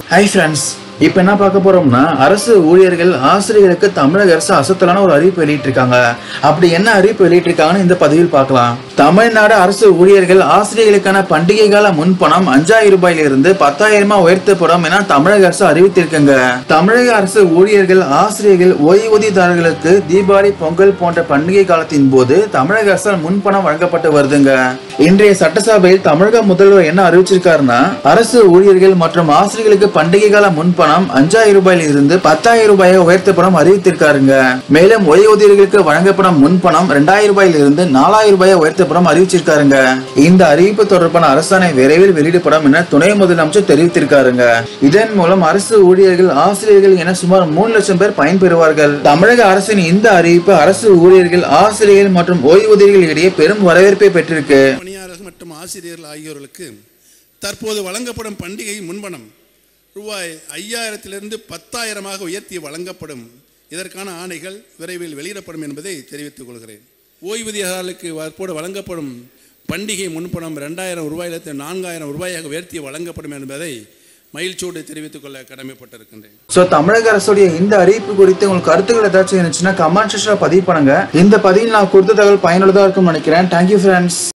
hi friends இப்போ என்ன பார்க்க போறோம்னா அரசு ஊழியர்கள் ஆசிரியர்களுக்கு தமிழக அரசு அசத்தலான ஒரு அறிவிப்பு வெளியிட்டிருக்காங்க அப்படி என்ன அறிவிப்பு வெளியிட்டிருக்காங்கன்னு இந்த பதிவில் பார்க்கலாம் தமிழ்நாடு அரசு ஊழியர்கள் ஆசிரியர்களுக்கான பண்டிகை கால முன்பணம் அஞ்சாயிரம் ரூபாயிலிருந்து பத்தாயிரமா உயர்த்தப்படும் என தமிழக அரசு அறிவித்திருக்குங்க தமிழக அரசு ஊழியர்கள் ஆசிரியர்கள் ஓய்வூதியதாரர்களுக்கு தீபாவளி பொங்கல் போன்ற பண்டிகை காலத்தின் போது தமிழக அரசால் முன்பணம் வழங்கப்பட்டு வருதுங்க இன்றைய சட்டசபையில் தமிழக முதல்வர் என்ன அறிவிச்சிருக்காருன்னா அரசு ஊழியர்கள் மற்றும் ஆசிரியர்களுக்கு பண்டிகை கால முன்பணம் அஞ்சாயிரம் ரூபாயில இருந்து பத்தாயிரம் ரூபாயை உயர்த்தப்படும் அறிவித்திருக்காருங்க மேலும் ஓய்வூதியர்களுக்கு வழங்கப்படும் முன்பணம் ரெண்டாயிரம் ரூபாயில இருந்து நாலாயிரம் ரூபாயை உயர்த்தப்படும் அறிவிச்சிருக்காருங்க இந்த அறிவிப்பு தொடர்பான அரசாணை விரைவில் வெளியிடப்படும் என துணை முதலமைச்சர் தெரிவித்திருக்காருங்க இதன் மூலம் அரசு ஊழியர்கள் ஆசிரியர்கள் என சுமார் மூணு லட்சம் பேர் பயன்பெறுவார்கள் தமிழக அரசின் இந்த அறிவிப்பு அரசு ஊழியர்கள் ஆசிரியர்கள் மற்றும் ஓய்வூதியர்கள் இடையே பெரும் வரவேற்பை பெற்றிருக்கு பணியாளர்கள் மற்றும் ஆசிரியர்கள் ஆகியோர்களுக்கு தற்போது வழங்கப்படும் பண்டிகை முன்பணம் ரூபாய் ஐயாயிரத்திலிருந்து பத்தாயிரமாக உயர்த்தி வழங்கப்படும் இதற்கான ஆணைகள் விரைவில் வெளியிடப்படும் என்பதை தெரிவித்துக் கொள்கிறேன் ஓய்வூதியர்களுக்கு தற்போது வழங்கப்படும் பண்டிகை முன்பணம் ரெண்டாயிரம் ரூபாயிலிருந்து நான்காயிரம் ரூபாயாக உயர்த்தி வழங்கப்படும் என்பதை மகிழ்ச்சியோடு தெரிவித்துக் கொள்ள கடமைப்பட்டிருக்கின்றேன் சோ தமிழக அரசுடைய இந்த அறிவிப்பு குறித்து உங்களுக்கு கருத்துக்கள் ஏதாச்சும் இருந்துச்சுன்னா கமெண்ட் செக்ஷன்ல பதிவு பண்ணுங்க இந்த பதிவில் நான் கொடுத்த தகவல் பயனுள்ளதா இருக்கும்னு நினைக்கிறேன் தேங்க்யூ ஃப்ரெண்ட்ஸ்